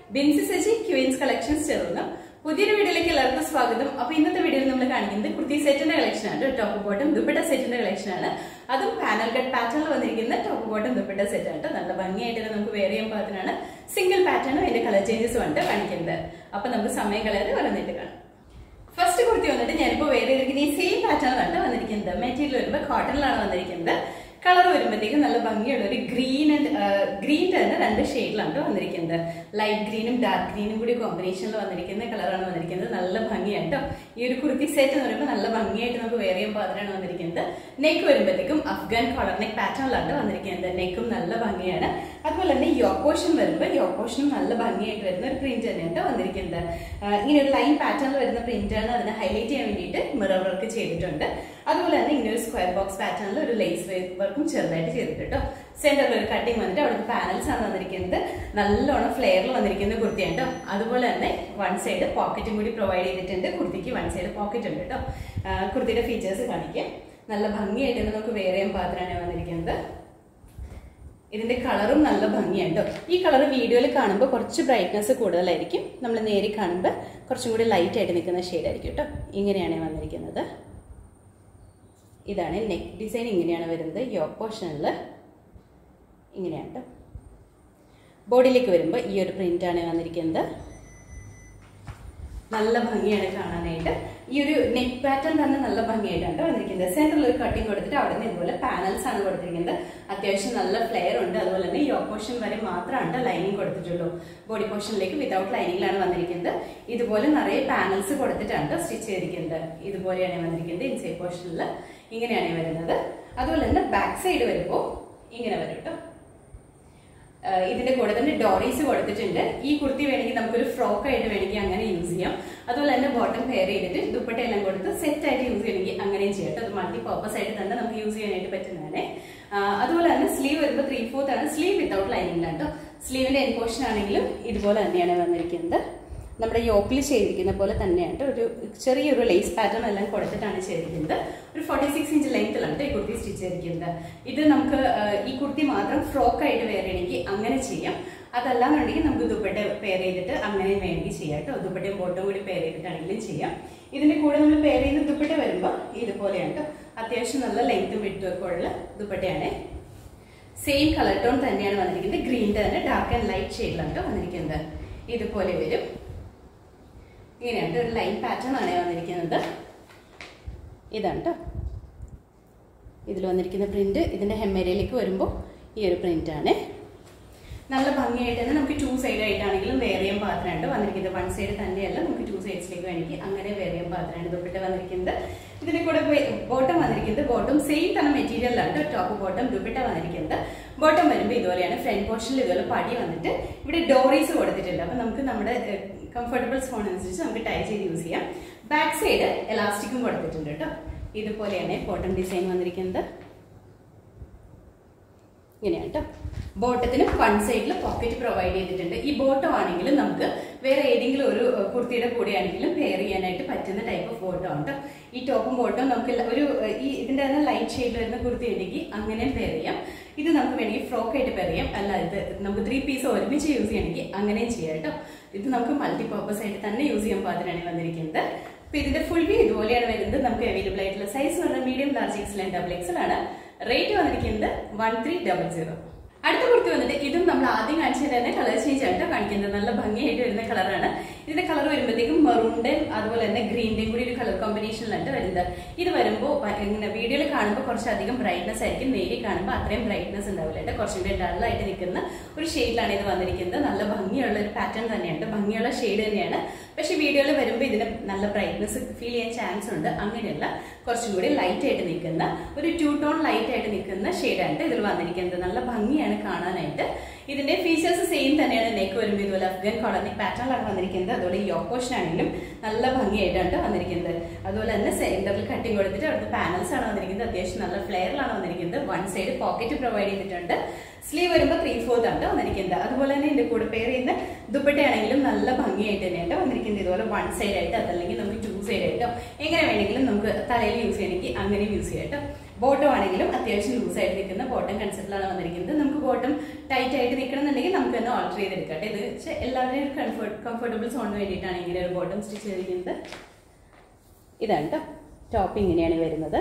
Binsi Saji Queen's collections ചേർന്ന് പുതിയൊരു വീഡിയോയിലേക്ക് എല്ലാവർക്കും സ്വാഗതം അപ്പൊ ഇന്നത്തെ വീഡിയോയിൽ നമ്മൾ കാണിക്കുന്നത് കുർത്തി സെറ്റിന്റെ കളക്ഷൻ ആണ് ടോപ്പ് ബോട്ടം ദുപ്പട്ട സെറ്റിന്റെ കളക്ഷൻ ആണ് അതും പാനൽ കട്ട് പാറ്റേണിൽ വന്നിരിക്കുന്ന ടോപ്പ് ബോട്ടം ദുപ്പട്ട സെറ്റ് ആണ് ട്ടോ. നല്ല ഭംഗിയായിട്ട് തന്നെ നമുക്ക് വേറെ ചെയ്യാൻ പാകത്തിനാണ് സിംഗിൾ പാറ്റേണും അതിന്റെ കളർ ചേഞ്ചസും ഉണ്ട് കാണിക്കുന്നത് അപ്പൊ നമുക്ക് സമയം കളയാതെ വന്നിട്ട് കാണാം ഫസ്റ്റ് കുർത്തി വന്നിട്ട് ഞാനിപ്പോ വേറെ ഇരിക്കുന്ന ഈ സെയിം പാറ്റേണിലാണ് വന്നിരിക്കുന്നത് മെറ്റീരിയൽ വരുമ്പോൾ കോട്ടണിലാണ് വന്നിരിക്കുന്നത് കളർ വരുമ്പോഴത്തേക്കും നല്ല ഭംഗിയുള്ള ഒരു ഗ്രീൻ ആൻഡ് ഗ്രീൻ തന്നെ രണ്ട് ഷെയ്ഡിലാണ് വന്നിരിക്കുന്നത് ലൈറ്റ് ഗ്രീനും ഡാർക്ക് ഗ്രീനും കൂടി കോമ്പിനേഷനിൽ വന്നിരിക്കുന്ന കളറാണ് വന്നിരിക്കുന്നത് നല്ല ഭംഗിയായിട്ടോ ഈ ഒരു കുർത്തി സെറ്റ് എന്ന് പറയുമ്പോൾ നല്ല ഭംഗിയായിട്ട് നമുക്ക് വേറെ ചെയ്യാൻ പാത്രമാണ് വന്നിരിക്കുന്നത് നെക്ക് വരുമ്പോഴത്തേക്കും അഫ്ഗാൻ കോളർ നെക്ക് പാറ്റേണിലാണ് വന്നിരിക്കുന്നത് നെക്കും നല്ല ഭംഗിയാണ് അതുപോലെ തന്നെ യോപ്പോഷൻ വരുമ്പോൾ യോപ്പോഷനും നല്ല ഭംഗിയായിട്ട് വരുന്ന ഒരു പ്രിന്റ് തന്നെയാണ് വന്നിരിക്കുന്നത് ആ, ഇങ്ങനെ ഒരു ലൈൻ പാറ്റേണിൽ വരുന്ന പ്രിന്റാണ് അതിനെ ഹൈലൈറ്റ് ചെയ്യാൻ വേണ്ടിയിട്ട് മിറർ വർക്ക് ചെയ്തിട്ടുണ്ട് അതുപോലെ തന്നെ ഇങ്ങനെ ഒരു സ്ക്വയർ ബോക്സ് പാറ്റേണിൽ ഒരു ലേസ് വർക്കും ചെറുതായിട്ട് ചെയ്തിട്ടുണ്ട് കേട്ടോ സെന്ററിൽ ഒരു കട്ടിങ് വന്നിട്ട് അവിടുത്തെ പാനൽസ് ആണ് വന്നിരിക്കുന്നത് നല്ലോണം ഫ്ലെയറിൽ വന്നിരിക്കുന്ന കുർത്തിയാണ് കേട്ടോ അതുപോലെ തന്നെ വൺ സൈഡ് പോക്കറ്റും കൂടി പ്രൊവൈഡ് ചെയ്തിട്ടുണ്ട് കുർത്തിക്ക് വൺ സൈഡ് പോക്കറ്റ് ഉണ്ട് കേട്ടോ ആ, കുർത്തിയുടെ ഫീച്ചേഴ്സ് കാണിക്കാം നല്ല ഭംഗിയായിട്ട് തന്നെ നമുക്ക് വേറെ ചെയ്യാൻ പാത്രമാണ് വന്നിരിക്കുന്നത് ഇതിന്റെ കളറും നല്ല ഭംഗിയാണ് കേട്ടോ ഈ കളർ വീഡിയോയിൽ കാണുമ്പോൾ കുറച്ച് ബ്രൈറ്റ്നസ് കൂടുതലായിരിക്കും നമ്മൾ നേരി കാണുമ്പോൾ കുറച്ചും കൂടി ലൈറ്റ് ആയിട്ട് നിൽക്കുന്ന ഷെയ്ഡായിരിക്കും കേട്ടോ ഇങ്ങനെയാണ് വന്നിരിക്കുന്നത് ഇതാണ് നെക്ക് ഡിസൈൻ ഇങ്ങനെയാണ് വരുന്നത് യോക്ക് പോർഷനിൽ ഇങ്ങനെയാണ് കേട്ടോ ബോഡിയിലേക്ക് വരുമ്പോൾ ഈ ഒരു പ്രിൻ്റാണ് വന്നിരിക്കുന്നത് നല്ല ഭംഗിയാണ് കാണാനായിട്ട് ഈ ഒരു നെക്ക് പാറ്റേൺ തന്നെ നല്ല ഭംഗിയായിട്ടാണ് വന്നിരിക്കുന്നത് സെന്ററിൽ ഒരു കട്ടിങ് കൊടുത്തിട്ട് അവിടെ നിന്ന് ഇതുപോലെ പാനൽസ് ആണ് കൊടുത്തിരിക്കുന്നത് അത്യാവശ്യം നല്ല ഫ്ലെയർ ഉണ്ട് അതുപോലെ തന്നെ യോ പോർഷൻ വരെ മാത്രമാണ് ലൈനിങ് കൊടുത്തിട്ടുള്ളൂ ബോഡി പോർഷനിലേക്ക് വിതൗട്ട് ലൈനിങ്ങിലാണ് വന്നിരിക്കുന്നത് ഇതുപോലെ നിറയെ പാനൽസ് കൊടുത്തിട്ടാണ് സ്റ്റിച്ച് ചെയ്തിരിക്കുന്നത് ഇതുപോലെയാണ് വന്നിരിക്കുന്നത് ഇൻസൈഡ് പോർഷനിൽ ഇങ്ങനെയാണ് വരുന്നത് അതുപോലെ തന്നെ ബാക്ക് സൈഡ് വരുമ്പോൾ ഇങ്ങനെ വരും കേട്ടോ ആഹ് ഇതിന്റെ കൂടെ തന്നെ ഡോറീസ് കൊടുത്തിട്ടുണ്ട് ഈ കുർത്തി വേണമെങ്കിൽ നമുക്കൊരു ഫ്രോക്ക് ആയിട്ട് വേണമെങ്കിൽ അങ്ങനെ യൂസ് ചെയ്യാം അതുപോലെ തന്നെ ബോട്ടം പെയർ ചെയ്തിട്ട് ദുപ്പട്ട എല്ലാം കൊടുത്ത് സെറ്റ് ആയിട്ട് യൂസ് ചെയ്യണമെങ്കിൽ അങ്ങനെയും ചെയ്യാം കേട്ടോ അത് മൾട്ടി പർപ്പസ് ആയിട്ട് തന്നെ നമുക്ക് യൂസ് ചെയ്യാനായിട്ട് പറ്റുന്നതാണ് ആഹ് അതുപോലെ തന്നെ സ്ലീവ് വരുമ്പോൾ ത്രീ ഫോർത്ത് ആണ് സ്ലീവ് വിത്തൗട്ട് ലൈനിങ്ങിലാണ് കേട്ടോ സ്ലീവിന്റെ എൻ പോർഷൻ ആണെങ്കിലും ഇതുപോലെ തന്നെയാണ് വന്നിരിക്കുന്നത് നമ്മുടെ യോക്കിൽ ചെയ്തിരിക്കുന്ന പോലെ തന്നെയാണ് ട്ടോ. ഒരു ചെറിയൊരു ലേസ് പാറ്റേൺ എല്ലാം കൊടുത്തിട്ടാണ് ചെയ്തിരിക്കുന്നത് ഒരു ഫോർട്ടി സിക്സ് ഇഞ്ച് ലെങ്ത്തിലാണ് ട്ടോ ഈ കുർത്തി സ്റ്റിച്ച് ചെയ്തിരിക്കുന്നത് ഇത് നമുക്ക് ആ, ഈ കുർത്തി മാത്രം ഫ്രോക്ക് ആയിട്ട് വെയർ ചെയ്യണമെങ്കിൽ അങ്ങനെ ചെയ്യാം അതല്ലാന്നുണ്ടെങ്കിൽ നമുക്ക് ദുപ്പട്ട പെയർ ചെയ്തിട്ട് അങ്ങനെ വേണമെങ്കിൽ ചെയ്യാം കേട്ടോ ദുപ്പട്ടയും ബോട്ടും കൂടി പെയർ ചെയ്തിട്ടാണെങ്കിലും ചെയ്യാം ഇതിന്റെ കൂടെ നമ്മൾ പെയർ ചെയ്ത് ദുപ്പട്ട വരുമ്പോൾ ഇതുപോലെയാണ് ട്ടോ അത്യാവശ്യം നല്ല ലെങ്ത്തും വിട്ടും ഒക്കെ ഉള്ള ദുപ്പട്ടയാണ് സെയിം കളർ ടോൺ തന്നെയാണ് വന്നിരിക്കുന്നത് ഗ്രീൻ തന്നെ ഡാർക്ക് ആൻഡ് ലൈറ്റ് ഷെയ്ഡിലാണ് ട്ടോ വന്നിരിക്കുന്നത് ഇതുപോലെ വരും ഇങ്ങനെയാണ് ഒരു ലൈൻ പാറ്റേൺ ആണ് വന്നിരിക്കുന്നത് ഇതാണ് ട്ടോ ഇതിൽ വന്നിരിക്കുന്ന പ്രിന്റ് ഇതിന്റെ ഹെമ്മേരയിലേക്ക് വരുമ്പോൾ ഈ ഒരു പ്രിന്റ് ആണ് നല്ല ഭംഗിയായിട്ട് തന്നെ നമുക്ക് ടു സൈഡ് ആയിട്ടാണെങ്കിലും വേറെ ചെയ്യാൻ പാത്രമുണ്ട് വന്നിരിക്കുന്നത് വൺ സൈഡ് തന്നെയല്ല നമുക്ക് ടു സൈഡ്സിലേക്ക് വേണമെങ്കിൽ അങ്ങനെ വേറെ ചെയ്യാൻ പാത്രമാണ് ദുപ്പട്ട വന്നിരിക്കുന്നത് ഇതിന്റെ കൂടെ ബോട്ടം വന്നിരിക്കുന്നത് ബോട്ടം സെയിം തന്നെ മെറ്റീരിയലാണ് ടോപ്പ് ബോട്ടം ദുപ്പട്ട വന്നിരിക്കുന്നത് ബോട്ടം വരുമ്പോൾ ഇതുപോലെയാണ് ഫ്രണ്ട് പോർഷനിൽ ഇതുപോലെ പടി വന്നിട്ട് ഇവിടെ ഡോറീസ് കൊടുത്തിട്ടുണ്ട് അപ്പൊ നമുക്ക് നമ്മുടെ കംഫർട്ടബിൾ സ്പോൺ അനുസരിച്ച് നമുക്ക് ടൈ ചെയ്ത് യൂസ് ചെയ്യാം ബാക്ക് സൈഡ് എലാസ്റ്റിക്കും കൊടുത്തിട്ടുണ്ട് കേട്ടോ ഇതുപോലെയാണ് ബോട്ടം ഡിസൈൻ വന്നിരിക്കുന്നത് ഇങ്ങനെയാണ് കേട്ടോ ബോട്ടത്തിന് വൺ സൈഡിൽ പോക്കറ്റ് പ്രൊവൈഡ് ചെയ്തിട്ടുണ്ട് ഈ ബോട്ടം ആണെങ്കിലും നമുക്ക് വേറെ ഏതെങ്കിലും ഒരു ഏഹ്, കുർത്തിയുടെ കൂടെ ആണെങ്കിലും പെയർ ചെയ്യാനായിട്ട് പറ്റുന്ന ടൈപ്പ് ഓഫ് ബോട്ടം ആണ് ട്ടോ. ഈ ടോപ്പും ബോട്ടം നമുക്ക് ല- ഒരു ഏഹ്, ഈ ഇതിന്റെ തന്നെ ലൈറ്റ് ഷെയ്ഡിൽ വരുന്ന കുർത്തി ഉണ്ടെങ്കിൽ അങ്ങനെയും പെയർ ചെയ്യാം ഇത് നമുക്ക് വേണമെങ്കിൽ ഫ്രോക്ക് ആയിട്ട് പെയർ ചെയ്യാം അല്ല ഇത് നമുക്ക് ത്രീ പീസ് ഒരുമിച്ച് യൂസ് ചെയ്യണമെങ്കിൽ അങ്ങനെയും ചെയ്യാം കേട്ടോ ഇത് നമുക്ക് മൾട്ടി പർപ്പസ് ആയിട്ട് തന്നെ യൂസ് ചെയ്യാൻ പാകത്തിനാണ് വന്നിരിക്കുന്നത് അപ്പൊ ഇതിന്റെ ഫുൾ വ്യൂ ഇതുപോലെയാണ് വരുന്നത് നമുക്ക് അവൈലബിൾ ആയിട്ടുള്ള സൈസ് പറഞ്ഞാൽ medium large XL and double XL ആണ് റേറ്റ് വന്നിരിക്കുന്നത് വൺ ത്രീ ഡബിൾ സീറോ അടുത്ത കുർത്തി വന്നിട്ട് ഇതും നമ്മൾ ആദ്യം കാണിച്ചത് തന്നെ കളർ ചേഞ്ച് ആയിട്ട് കാണിക്കുന്നത് നല്ല ഭംഗിയായിട്ട് വരുന്ന കളറാണ് ഇതിന്റെ കളർ വരുമ്പോഴത്തേക്കും മെറൂണിന്റെയും അതുപോലെ തന്നെ ഗ്രീനിന്റെയും കൂടി ഒരു കളർ കോമ്പിനേഷനിലാണ് വരുന്നത് ഇത് വരുമ്പോൾ ഇങ്ങനെ വീഡിയോയിൽ കാണുമ്പോൾ കുറച്ചധികം ബ്രൈറ്റ്നസ് ആയിരിക്കും നേരി കാണുമ്പോൾ അത്രയും ബ്രൈറ്റ്നസ് ഉണ്ടാവില്ല കേട്ടോ കുറച്ചും കൂടി ഡള്ളായിട്ട് നിൽക്കുന്ന ഒരു ഷെയ്ഡിലാണ് ഇത് വന്നിരിക്കുന്നത് നല്ല ഭംഗിയുള്ള ഒരു പാറ്റേൺ തന്നെയാണ് ഭംഗിയുള്ള ഷെയ്ഡ് തന്നെയാണ് പക്ഷെ വീഡിയോയിൽ വരുമ്പോൾ ഇതിന് നല്ല ബ്രൈറ്റ്നസ് ഫീൽ ചെയ്യാൻ ചാൻസ് ഉണ്ട് അങ്ങനെയല്ല കുറച്ചും കൂടി ലൈറ്റ് ആയിട്ട് നിൽക്കുന്ന ഒരു ടൂ ടോൺ ലൈറ്റ് ആയിട്ട് നിൽക്കുന്ന ഷെയ്ഡാണ് ഇതിൽ വന്നിരിക്കുന്നത് നല്ല ഭംഗിയാണ് കാണാനായിട്ട് ഇതിന്റെ ഫീച്ചേഴ്സ് സെയിം തന്നെയാണ് നെക്ക് വരുമ്പോൾ ഇതുപോലെ അഫ്ഗൻ കോളനിക് പാറ്റേണിലാണ് വന്നിരിക്കുന്നത് അതുപോലെ യോക്കോഷൻ ആണെങ്കിലും നല്ല ഭംഗിയായിട്ടാണ് വന്നിരിക്കുന്നത് അതുപോലെ തന്നെ സെന്ററിൽ കട്ടിങ് കൊടുത്തിട്ട് അവിടുത്തെ പാനൽസ് ആണ് വന്നിരിക്കുന്നത് അത്യാവശ്യം നല്ല ഫ്ലെയറിലാണ് വന്നിരിക്കുന്നത് വൺ സൈഡ് പോക്കറ്റ് പ്രൊവൈഡ് ചെയ്തിട്ടുണ്ട് സ്ലീവ് വരുമ്പോൾ ത്രീ ഫോർത്ത് ആണ് വന്നിരിക്കുന്നത് അതുപോലെ തന്നെ ഇതിന്റെ കൂടെ പെയർ ചെയ്യുന്ന ദുപ്പട്ടയാണെങ്കിലും നല്ല ഭംഗിയായിട്ട് തന്നെയാണ് വന്നിരിക്കുന്നത് ഇതുപോലെ വൺ സൈഡ് ആയിട്ട് അതല്ലെങ്കിൽ നമുക്ക് ടു സൈഡ് ആയിട്ടോ എങ്ങനെ വേണമെങ്കിലും നമുക്ക് തലയിൽ യൂസ് ചെയ്യണമെങ്കിൽ അങ്ങനെ യൂസ് ചെയ്യാം കേട്ടോ ബോട്ടം ആണെങ്കിലും അത്യാവശ്യം ലൂസ് ആയിട്ട് നിൽക്കുന്ന ബോട്ടം കൺസെപ്റ്റിലാണ് വന്നിരിക്കുന്നത് നമുക്ക് ബോട്ടം ടൈറ്റ് ആയിട്ട് നിൽക്കണമെന്നുണ്ടെങ്കിൽ നമുക്ക് തന്നെ ഓൾട്ടർ ചെയ്തെടുക്കാം കേട്ടോ ഇത് പക്ഷേ എല്ലാവരുടെയും ഒരു കംഫർട്ട് കംഫർട്ടബിൾ സോണിന് വേണ്ടിയിട്ടാണ് ഇങ്ങനെ ഒരു ബോട്ടം സ്റ്റിച്ച് ചെയ്തിരിക്കുന്നത് ഇതാണ് കേട്ടോ ടോപ്പ് ഇങ്ങനെയാണ് വരുന്നത്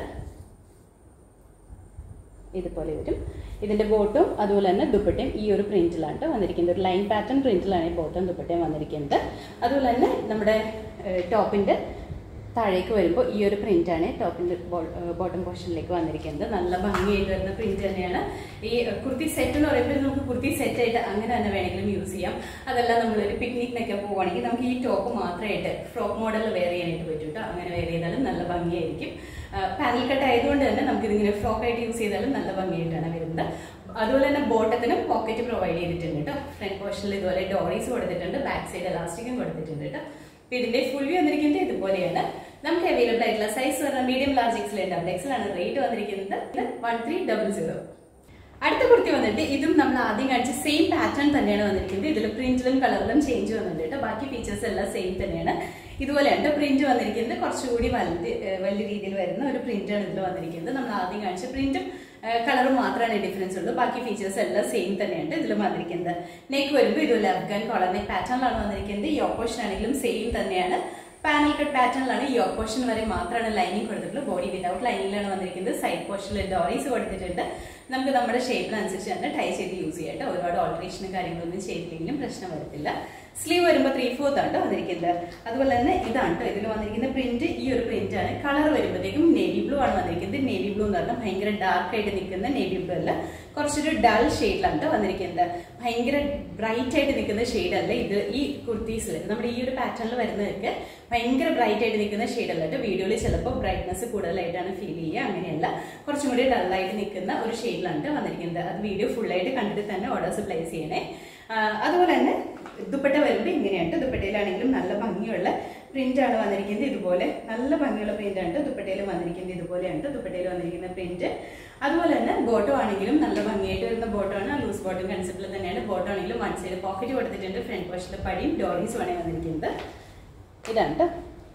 ഇതുപോലെ വരും ഇതിന്റെ ബോട്ടും അതുപോലെ തന്നെ ദുപ്പട്ടയും ഈ ഒരു പ്രിന്റിലാണ് ട്ടോ വന്നിരിക്കുന്നത് ഒരു ലൈൻ പാറ്റേൺ പ്രിന്റിലാണ് ഈ ബോട്ടും ദുപ്പട്ടയും വന്നിരിക്കുന്നത് അതുപോലെ തന്നെ നമ്മുടെ ടോപ്പിന്റെ താഴേക്ക് വരുമ്പോൾ ഈ ഒരു പ്രിന്റ് ആണ് ടോപ്പിന്റെ ബോട്ടം പോർഷനിലേക്ക് വന്നിരിക്കുന്നത് നല്ല ഭംഗിയായിട്ട് വരുന്ന പ്രിന്റ് തന്നെയാണ് ഈ കുർത്തി സെറ്റ് എന്ന് പറയുമ്പോൾ നമുക്ക് കുർത്തി സെറ്റ് ആയിട്ട് അങ്ങനെ തന്നെ വേണമെങ്കിലും യൂസ് ചെയ്യാം അതല്ല നമ്മളൊരു പിക്നിക്കിനൊക്കെ പോവുകയാണെങ്കിൽ നമുക്ക് ഈ ടോപ്പ് മാത്രമായിട്ട് ഫ്രോക്ക് മോഡലിൽ വെയർ ചെയ്യാനായിട്ട് പറ്റും കേട്ടോ അങ്ങനെ വെയർ ചെയ്താലും നല്ല ഭംഗിയായിരിക്കും പാനൽ കട്ട് ആയതുകൊണ്ട് തന്നെ നമുക്ക് ഇതിങ്ങനെ ഫ്രോക്ക് ആയിട്ട് യൂസ് ചെയ്താലും നല്ല ഭംഗിയായിട്ടാണ് വരുന്നത് അതുപോലെ തന്നെ ബോട്ടത്തിനും പോക്കറ്റ് പ്രൊവൈഡ് ചെയ്തിട്ടുണ്ട് കേട്ടോ ഫ്രണ്ട് പോർഷനിൽ ഇതുപോലെ ഡോറീസ് കൊടുത്തിട്ടുണ്ട് ബാക്ക് സൈഡ് എലാസ്റ്റിക്കും കൊടുത്തിട്ടുണ്ട് കേട്ടോ അപ്പൊ ഇതിന്റെ ഫുൾ വ്യൂ വന്നിരിക്കുന്നത് ഇതുപോലെയാണ് നമുക്ക് അവൈലബിൾ ആയിട്ടുള്ള സൈസ് പറഞ്ഞാൽ medium large XL double XL ആണ് റേറ്റ് വന്നിരിക്കുന്നത് വൺ ത്രീ ഡബിൾ സീറോ അടുത്ത കുർത്തി വന്നിട്ട് ഇതും നമ്മൾ ആദ്യം കാണിച്ച സെയിം പാറ്റേൺ തന്നെയാണ് വന്നിരിക്കുന്നത് ഇതിൽ പ്രിന്റിലും കളറിലും ചേഞ്ച് വന്നിട്ടുണ്ട് കേട്ടോ ബാക്കി ഫീച്ചേഴ്സ് എല്ലാം സെയിം തന്നെയാണ് ഇതുപോലെയാണ് പ്രിന്റ് വന്നിരിക്കുന്നത് കുറച്ചുകൂടി വലുത് ഏഹ് വലിയ രീതിയിൽ വരുന്ന ഒരു പ്രിന്റാണ് ഇതിൽ വന്നിരിക്കുന്നത് നമ്മൾ ആദ്യം കാണിച്ച പ്രിന്റും കളറും മാത്രമാണ് ഡിഫറൻസ് ഉള്ളൂ ബാക്കി ഫീച്ചേഴ്സ് എല്ലാം സെയിം തന്നെയാണ് ഇതിൽ വന്നിരിക്കുന്നത് നെക്ക് വരുമ്പോൾ ഇതുപോലെ അഫ്ഗാൻ കോളർ നെക്ക് പാറ്റേണിലാണ് വന്നിരിക്കുന്നത് ഈ ഓപ്പോഷൻ ആണെങ്കിലും സെയിം തന്നെയാണ് പാനൽ കട്ട് പാറ്റേണിലാണ് ഈ ഓപ്പോഷൻ വരെ മാത്രമാണ് ലൈനിങ് കൊടുത്തിട്ടുള്ളത് ബോഡി വിതൗട്ട് ലൈനിങ്ങിലാണ് വന്നിരിക്കുന്നത് സൈഡ് പോർഷനിൽ ഡോറീസ് കൊടുത്തിട്ടുണ്ട് നമുക്ക് നമ്മുടെ ഷേപ്പിനനുസരിച്ച് തന്നെ ടൈ ചെയ്ത് യൂസ് ചെയ്യാം കേട്ടോ ഒരുപാട് ഓൾട്രേഷനും കാര്യങ്ങളൊന്നും ചെയ്തില്ലെങ്കിലും പ്രശ്നം വരത്തില്ല സ്ലീവ് വരുമ്പോൾ ത്രീ ഫോർത്ത് ആണ് വന്നിരിക്കുന്നത് അതുപോലെ തന്നെ ഇതാണ് കേട്ടോ ഇതിൽ വന്നിരിക്കുന്ന പ്രിന്റ് ഈ ഒരു പ്രിന്റ് ആണ് കളർ വരുമ്പോഴത്തേക്കും നേവി ബ്ലൂ ആണ് വന്നിരിക്കുന്നത് നേവി ബ്ലൂ എന്ന് പറഞ്ഞാൽ ഭയങ്കര ഡാർക്ക് ആയിട്ട് നിൽക്കുന്ന നേവി ബ്ലൂ അല്ല കുറച്ചൊരു ഡൾ ഷെയ്ഡിലാണ് കേട്ടോ വന്നിരിക്കുന്നത് ഭയങ്കര ബ്രൈറ്റ് ആയിട്ട് നിൽക്കുന്ന ഷെയ്ഡ് അല്ല ഇത് ഈ കുർത്തീസിൽ നമ്മുടെ ഈ ഒരു പാറ്റേണിൽ വരുന്നതൊക്കെ ഭയങ്കര ബ്രൈറ്റ് ആയിട്ട് നിൽക്കുന്ന ഷെയ്ഡ് അല്ല കേട്ടോ വീഡിയോയിൽ ചിലപ്പോൾ ബ്രൈറ്റ്നസ് കൂടുതലായിട്ടാണ് ഫീൽ ചെയ്യുക അങ്ങനെയല്ല കുറച്ചും കൂടി ഡള്ളായിട്ട് നിൽക്കുന്ന ഒരു ഷെയ്ഡിലാണ് ട്ടോ വന്നിരിക്കുന്നത് അത് വീഡിയോ ഫുള്ളായിട്ട് കണ്ടിട്ട് തന്നെ ഓർഡേഴ്സ് പ്ലേസ് ചെയ്യണേ ആ, അതുപോലെ തന്നെ ദുപ്പട്ട വരുമ്പോൾ ഇങ്ങനെയാണ് ദുപ്പട്ടയിലാണെങ്കിലും നല്ല ഭംഗിയുള്ള പ്രിന്റ് ആണ് വന്നിരിക്കുന്നത് ഇതുപോലെ നല്ല ഭംഗിയുള്ള പ്രിന്റ് ആണ് ദുപ്പട്ടയിൽ വന്നിരിക്കുന്നത് ഇതുപോലെയാണ് ദുപ്പട്ടയിൽ വന്നിരിക്കുന്ന പ്രിന്റ് അതുപോലെ തന്നെ ബോട്ടോ ആണെങ്കിലും നല്ല ഭംഗിയായിട്ട് വരുന്ന ബോട്ടോ ആണ് ലൂസ് ബോട്ടം കൺസെപ്റ്റിൽ തന്നെയാണ് ബോട്ടോ ആണെങ്കിലും വൺ സൈഡ് പോക്കറ്റ് കൊടുത്തിട്ടുണ്ട് ഫ്രണ്ട് പോഷത്തെ പടിയും ഡോറീസും ആണ് വന്നിരിക്കുന്നത് ഇതാണ് ട്ടോ.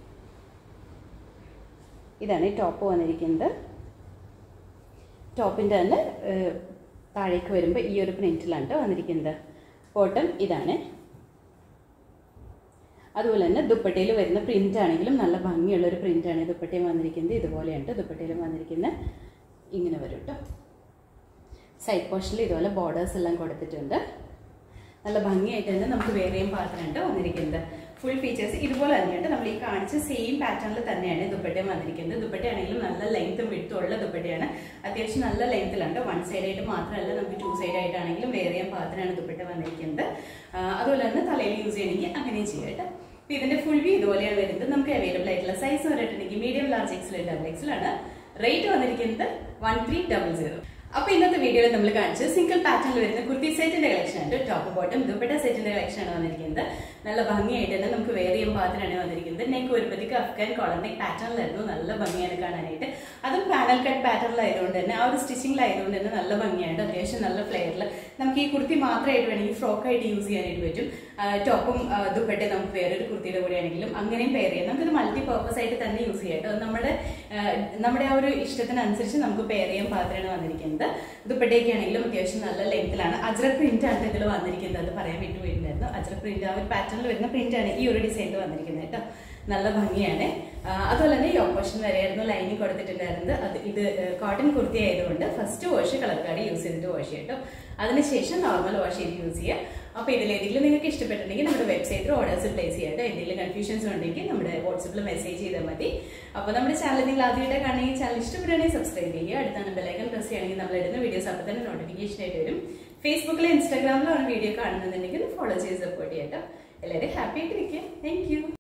ഇതാണ് ഈ ടോപ്പ് വന്നിരിക്കുന്നത് ടോപ്പിൻ്റെ തന്നെ ഏഹ്, താഴേക്ക് വരുമ്പോൾ ഈ ഒരു പ്രിന്റിലാണ് ട്ടോ വന്നിരിക്കുന്നത് ബോട്ടം ഇതാണ് അതുപോലെ തന്നെ ദുപ്പട്ടയിൽ വരുന്ന പ്രിന്റ് ആണെങ്കിലും നല്ല ഭംഗിയുള്ള ഒരു പ്രിന്റാണ് ദുപ്പട്ടയും വന്നിരിക്കുന്നത് ഇതുപോലെയാണ് ദുപ്പട്ടയിലും വന്നിരിക്കുന്നത് ഇങ്ങനെ വരും കേട്ടോ സൈഡ് പോർഷനിൽ ഇതുപോലെ ബോർഡേഴ്സ് എല്ലാം കൊടുത്തിട്ടുണ്ട് നല്ല ഭംഗിയായിട്ട് തന്നെ നമുക്ക് വേറെയും പാത്രമുണ്ട് വന്നിരിക്കുന്നത് ഫുൾ ഫീച്ചേഴ്സ് ഇതുപോലെ തന്നെയാണ് നമ്മൾ ഈ കാണിച്ച സെയിം പാറ്റേണിൽ തന്നെയാണ് ദുപ്പട്ടയും വന്നിരിക്കുന്നത് ദുപ്പട്ടയാണെങ്കിലും നല്ല ലെങ്ത്തും വിട്ടും ഉള്ള ദുപ്പട്ടയാണ് അത്യാവശ്യം നല്ല ലെങ്ത്തിലുണ്ട് വൺ സൈഡ് ആയിട്ട് മാത്രമല്ല നമുക്ക് ടു സൈഡ് ആയിട്ടാണെങ്കിലും വേറെയും പാത്രമാണ് ദുപ്പട്ട വന്നിരിക്കുന്നത് ആ, അതുപോലെ തന്നെ തലയിൽ യൂസ് ചെയ്യണമെങ്കിൽ അങ്ങനെയും ചെയ്യാം കേട്ടോ അപ്പൊ ഇതിന്റെ ഫുൾ വ്യൂ ഇതുപോലെയാണ് വരുന്നത് നമുക്ക് അവൈലബിൾ ആയിട്ടുള്ള സൈസ് പറഞ്ഞിട്ടുണ്ടെങ്കിൽ മീഡിയം ലാർജ് എക്സൽ ഡബിൾ എക്സലാണ് റേറ്റ് വന്നിരിക്കുന്നത് വൺ ത്രീ ഡബിൾ സീറോ അപ്പൊ ഇന്നത്തെ വീഡിയോയിൽ നമ്മൾ കാണിച്ചത് സിംഗിൾ പാറ്റേണിൽ വരുന്ന കുർത്തി സെറ്റിന്റെ കളക്ഷൻ ആണ് ടോപ്പ് ബോട്ടം ദുപ്പട്ട സെറ്റിന്റെ കളക്ഷൻ ആണ് വന്നിരിക്കുന്നത് നല്ല ഭംഗിയായിട്ട് തന്നെ നമുക്ക് വേറെ ചെയ്യാൻ പാത്രമാണ് വന്നിരിക്കുന്നത് നെക്ക് വരുമ്പോഴത്തേക്ക് അഫ്ഗാൻ കോളർ നെക്ക് പാറ്റേണിലായിരുന്നു നല്ല ഭംഗിയാണ് കാണാനായിട്ട് അതും പാനൽ കട്ട് പാറ്റേണിലായതുകൊണ്ട് തന്നെ ആ ഒരു സ്റ്റിച്ചിങ്ങിലായതുകൊണ്ട് തന്നെ നല്ല ഭംഗിയായിട്ട് അത്യാവശ്യം നല്ല ഫ്ലെയറിൽ നമുക്ക് ഈ കുർത്തി മാത്രമായിട്ട് വേണമെങ്കിൽ ഫ്രോക്ക് ആയിട്ട് യൂസ് ചെയ്യാനായിട്ട് പറ്റും ആ, ടോപ്പും ആ, ദുപ്പട്ടയും നമുക്ക് വേറൊരു കുർത്തിയുടെ കൂടെ ആണെങ്കിലും അങ്ങനെയും പെയർ ചെയ്യാം നമുക്കിത് മൾട്ടി പർപ്പസ് ആയിട്ട് തന്നെ യൂസ് ചെയ്യാം കേട്ടോ നമ്മുടെ ആ, നമ്മുടെ ആ ഒരു ഇഷ്ടത്തിനനുസരിച്ച് നമുക്ക് പെയർ ചെയ്യാൻ പാത്രമാണ് വന്നിരിക്കുന്നത് ദുപ്പട്ടയൊക്കെ ആണെങ്കിലും അത്യാവശ്യം നല്ല ലെങ്ത്തിലാണ് അജ്രക് പ്രിന്റ് ആണ് ഇതിൽ വന്നിരിക്കുന്നത് അത് പറയാൻ വിട്ടുപോയിട്ടുണ്ടായിരുന്നു അജ്രക് പ്രിന്റ് ആ ഒരു പാറ്റേണിൽ വരുന്ന പ്രിന്റ് ആണ് ഈ ഒരു ഡിസൈനിൽ വന്നിരിക്കുന്നത് കേട്ടോ നല്ല ഭംഗിയാണ് ആ, അതുപോലെ തന്നെ ഈ ഓപ്പോഷൻ വരെയായിരുന്നു ലൈനിങ് കൊടുത്തിട്ടുണ്ടായിരുന്നത് അത് ഇത് കോട്ടൺ കുർത്തി ആയതുകൊണ്ട് first wash colour card use ചെയ്തിട്ട് വാഷ് ചെയ്യാം കേട്ടോ അതിനുശേഷം നോർമൽ വാഷ് ചെയ്ത് യൂസ് ചെയ്യുക അപ്പൊ ഇതിലേതെങ്കിലും നിങ്ങൾക്ക് ഇഷ്ടപ്പെട്ടിട്ടുണ്ടെങ്കിൽ നമ്മുടെ വെബ്സൈറ്റിൽ ഓർഡേഴ്സ് പ്ലേസ് ചെയ്യാം കേട്ടോ എന്തെങ്കിലും കൺഫ്യൂഷൻസ് ഉണ്ടെങ്കിൽ നമ്മുടെ വാട്സപ്പിൽ മെസ്സേജ് ചെയ്താൽ മതി അപ്പൊ നമ്മുടെ ചാനൽ നിങ്ങൾ ആദ്യമായിട്ട് കാണുകയും ചാനൽ ഇഷ്ടപ്പെടുകയാണെങ്കിൽ സബ്സ്ക്രൈബ് ചെയ്യുക അടുത്താണ് ബെലൈക്കൺ പ്രസ് ചെയ്യുകയാണെങ്കിൽ നമ്മൾ ഇടുന്ന വീഡിയോസ് അപ്പോൾ തന്നെ നോട്ടിഫിക്കേഷൻ ആയിട്ട് വരും ഫേസ്ബുക്കിലോ ഇൻസ്റ്റാഗ്രാമിലോ ആണ് വീഡിയോ കാണുന്നുണ്ടെങ്കിൽ ഫോളോ ചെയ്ത് സപ്പോർട്ട് ചെയ്യാം കേട്ടോ എല്ലാവരും ഹാപ്പി ആയിട്ടിരിക്കുക താങ്ക് യു